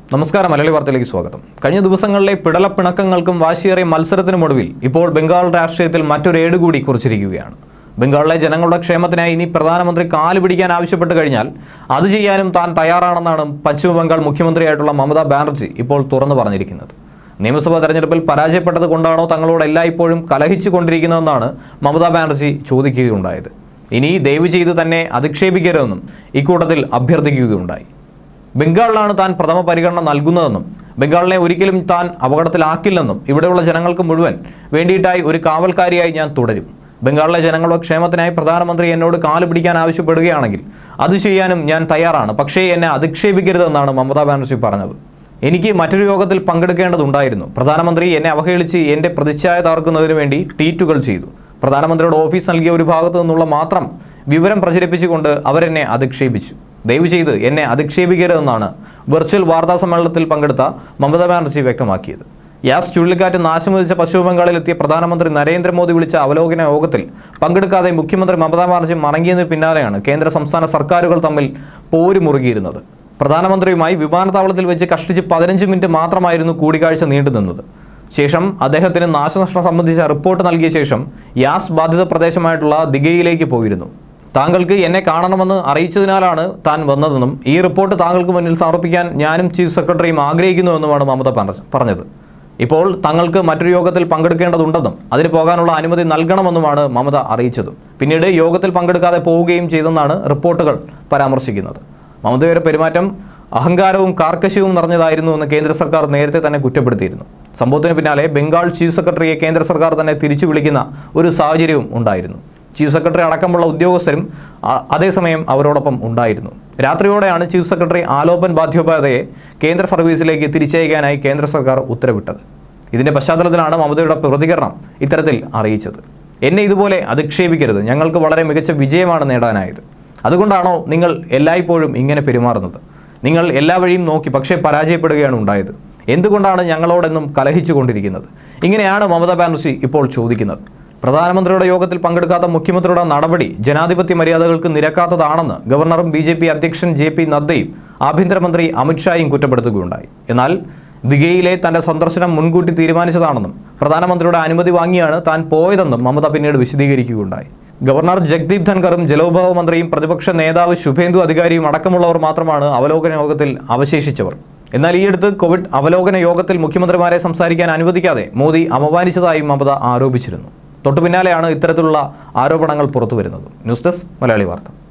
നമസ്കാരം മലയാളി വാർത്തയിലേക്ക് സ്വാഗതം കഴിഞ്ഞ ദിവസങ്ങളിലെ പിടലപ്പിണക്കങ്ങൾക്കും വാശിയേറിയ മത്സരത്തിനുമൊടുവിൽ ഇപ്പോൾ ബംഗാൾ രാഷ്ട്രീയത്തിൽ മറ്റൊരു ഏട് കൂടി കുറിച്ചിരിക്കുകയാണ് ബംഗാളിലെ ജനങ്ങളുടെ ക്ഷേമത്തിനായി ഇനി പ്രധാനമന്ത്രി കാല് പിടിക്കാൻ ആവശ്യപ്പെട്ട് കഴിഞ്ഞാൽ അത് ചെയ്യാനും താൻ തയ്യാറാണെന്നാണ് പശ്ചിമ ബംഗാൾ മുഖ്യമന്ത്രിയായിട്ടുള്ള മമതാ ബാനർജി ഇപ്പോൾ തുറന്നു പറഞ്ഞിരിക്കുന്നത് നിയമസഭാ തെരഞ്ഞെടുപ്പിൽ പരാജയപ്പെട്ടത് കൊണ്ടാണോ തങ്ങളോട് എല്ലായ്പ്പോഴും കലഹിച്ചു കൊണ്ടിരിക്കുന്നതെന്നാണ് മമതാ ബാനർജി ചോദിക്കുകയുണ്ടായത് ഇനി ദയവ് ചെയ്ത് തന്നെ അധിക്ഷേപിക്കരുതെന്നും ഇക്കൂട്ടത്തിൽ അഭ്യർത്ഥിക്കുകയുണ്ടായി ബംഗാളിലാണ് താൻ പ്രഥമ പരിഗണന നൽകുന്നതെന്നും ബംഗാളിനെ ഒരിക്കലും താൻ അപകടത്തിലാക്കില്ലെന്നും ഇവിടെയുള്ള ജനങ്ങൾക്ക് മുഴുവൻ വേണ്ടിയിട്ടായി ഒരു കാവൽക്കാരിയായി ഞാൻ തുടരും ബംഗാളിലെ ജനങ്ങളുടെ ക്ഷേമത്തിനായി പ്രധാനമന്ത്രി എന്നോട് കാല് പിടിക്കാൻ ആവശ്യപ്പെടുകയാണെങ്കിൽ അത് ചെയ്യാനും ഞാൻ തയ്യാറാണ് പക്ഷേ എന്നെ അധിക്ഷേപിക്കരുതെന്നാണ് മമതാ ബാനർജി പറഞ്ഞത് എനിക്ക് മറ്റൊരു യോഗത്തിൽ പങ്കെടുക്കേണ്ടതുണ്ടായിരുന്നു പ്രധാനമന്ത്രി എന്നെ അവഹേളിച്ച് എൻ്റെ പ്രതിച്ഛായ തകർക്കുന്നതിന് വേണ്ടി ട്വീറ്റുകൾ ചെയ്തു പ്രധാനമന്ത്രിയുടെ ഓഫീസ് നൽകിയ ഒരു ഭാഗത്തു നിന്നുള്ള മാത്രം വിവരം പ്രചരിപ്പിച്ചുകൊണ്ട് അവരെന്നെ അധിക്ഷേപിച്ചു ദയവ് ചെയ്ത് എന്നെ അധിക്ഷേപിക്കരുതെന്നാണ് വെർച്വൽ വാർത്താ സമ്മേളനത്തിൽ പങ്കെടുത്ത മമതാ ബാനർജി വ്യക്തമാക്കിയത് യാസ് ചുഴലിക്കാറ്റ് നാശമുദിച്ച പശ്ചിമ ബംഗാളിലെത്തിയ പ്രധാനമന്ത്രി നരേന്ദ്രമോദി വിളിച്ച അവലോകന യോഗത്തിൽ പങ്കെടുക്കാതെ മുഖ്യമന്ത്രി മമതാ ബാനർജി മടങ്ങിയതിന് പിന്നാലെയാണ് കേന്ദ്ര സംസ്ഥാന സർക്കാരുകൾ തമ്മിൽ പോരുമുറുകിയിരുന്നത് പ്രധാനമന്ത്രിയുമായി വിമാനത്താവളത്തിൽ വെച്ച് കഷ്ടിച്ച് പതിനഞ്ച് മിനിറ്റ് മാത്രമായിരുന്നു കൂടിക്കാഴ്ച നീണ്ടുനിന്നത് ശേഷം അദ്ദേഹത്തിന് നാശനഷ്ടം സംബന്ധിച്ച റിപ്പോർട്ട് നൽകിയ ശേഷം യാസ് ബാധിത പ്രദേശമായിട്ടുള്ള ദിഗയിലേക്ക് പോയിരുന്നു താങ്കൾക്ക് എന്നെ കാണണമെന്ന് അറിയിച്ചതിനാലാണ് താൻ വന്നതെന്നും ഈ റിപ്പോർട്ട് താങ്കൾക്ക് മുന്നിൽ സമർപ്പിക്കാൻ ഞാനും ചീഫ് സെക്രട്ടറിയും ആഗ്രഹിക്കുന്നുവെന്നുമാണ് മമത പറഞ്ഞ- പറഞ്ഞത് ഇപ്പോൾ തങ്ങൾക്ക് മറ്റൊരു യോഗത്തിൽ പങ്കെടുക്കേണ്ടതുണ്ടെന്നും അതിന് പോകാനുള്ള അനുമതി നൽകണമെന്നുമാണ് മമത അറിയിച്ചത് പിന്നീട് യോഗത്തിൽ പങ്കെടുക്കാതെ പോവുകയും ചെയ്തെന്നാണ് റിപ്പോർട്ടുകൾ പരാമർശിക്കുന്നത് മമതയുടെ പെരുമാറ്റം അഹങ്കാരവും കാർക്കശ്യവും നിറഞ്ഞതായിരുന്നു എന്ന് കേന്ദ്ര സർക്കാർ നേരത്തെ തന്നെ കുറ്റപ്പെടുത്തിയിരുന്നു സംഭവത്തിന് പിന്നാലെ ബംഗാൾ ചീഫ് സെക്രട്ടറിയെ കേന്ദ്ര സർക്കാർ തന്നെ തിരിച്ചു വിളിക്കുന്ന ഒരു സാഹചര്യവും ഉണ്ടായിരുന്നു ചീഫ് സെക്രട്ടറി അടക്കമുള്ള ഉദ്യോഗസ്ഥരും അ- അതേസമയം അവരോടൊപ്പം ഉണ്ടായിരുന്നു രാത്രിയോടെയാണ് ചീഫ് സെക്രട്ടറി ആലോപൻ ബാധ്യോപാധ്യായെ കേന്ദ്ര സർവീസിലേക്ക് തിരിച്ചയക്കാനായി കേന്ദ്ര സർക്കാർ ഉത്തരവിട്ടത് ഇതിന്റെ പശ്ചാത്തലത്തിലാണ് മമതയുടെ പ്രതികരണം ഇത്തരത്തിൽ അറിയിച്ചത് എന്നെ ഇതുപോലെ അധിക്ഷേപിക്കരുത് ഞങ്ങൾക്ക് വളരെ മികച്ച വിജയമാണ് നേടാനായത് അതുകൊണ്ടാണോ നിങ്ങൾ എല്ലായ്പ്പോഴും ഇങ്ങനെ പെരുമാറുന്നത് നിങ്ങൾ എല്ലാ വഴിയും നോക്കി പക്ഷേ പരാജയപ്പെടുകയാണ് ഉണ്ടായത് എന്തുകൊണ്ടാണ് ഞങ്ങളോടെന്നും കലഹിച്ചു കൊണ്ടിരിക്കുന്നത് ഇങ്ങനെയാണ് മമതാ ബാനർജി ഇപ്പോൾ ചോദിക്കുന്നത് പ്രധാനമന്ത്രിയുടെ യോഗത്തിൽ പങ്കെടുക്കാത്ത മുഖ്യമന്ത്രിയുടെ നടപടി ജനാധിപത്യ മര്യാദകൾക്ക് നിരക്കാത്തതാണെന്ന് ഗവർണറും ബി ജെ പി അധ്യക്ഷൻ ജെ പി നദ്ദയും ആഭ്യന്തരമന്ത്രി അമിത്ഷായും കുറ്റപ്പെടുത്തുകയുണ്ടായി എന്നാൽ ദിഗയിലെ തന്റെ സന്ദർശനം മുൻകൂട്ടി തീരുമാനിച്ചതാണെന്നും പ്രധാനമന്ത്രിയുടെ അനുമതി വാങ്ങിയാണ് താൻ പോയതെന്നും മമത പിന്നീട് വിശദീകരിക്കുകയുണ്ടായി ഗവർണർ ജഗ്ദീപ് ധൻഖറും ജലവിഭവ മന്ത്രിയും പ്രതിപക്ഷ നേതാവ് ശുഭേന്ദു അധികാരിയും അടക്കമുള്ളവർ മാത്രമാണ് അവലോകന യോഗത്തിൽ അവശേഷിച്ചവർ എന്നാൽ ഈയടുത്ത് കോവിഡ് അവലോകന യോഗത്തിൽ മുഖ്യമന്ത്രിമാരെ സംസാരിക്കാൻ അനുവദിക്കാതെ മോദി അപമാനിച്ചതായും മമത ആരോപിച്ചിരുന്നു തൊട്ടു പിന്നാലെയാണ് ഇത്തരത്തിലുള്ള ആരോപണങ്ങൾ പുറത്തുവരുന്നത് ന്യൂസ് ഡെസ്ക് മലയാളി വാർത്ത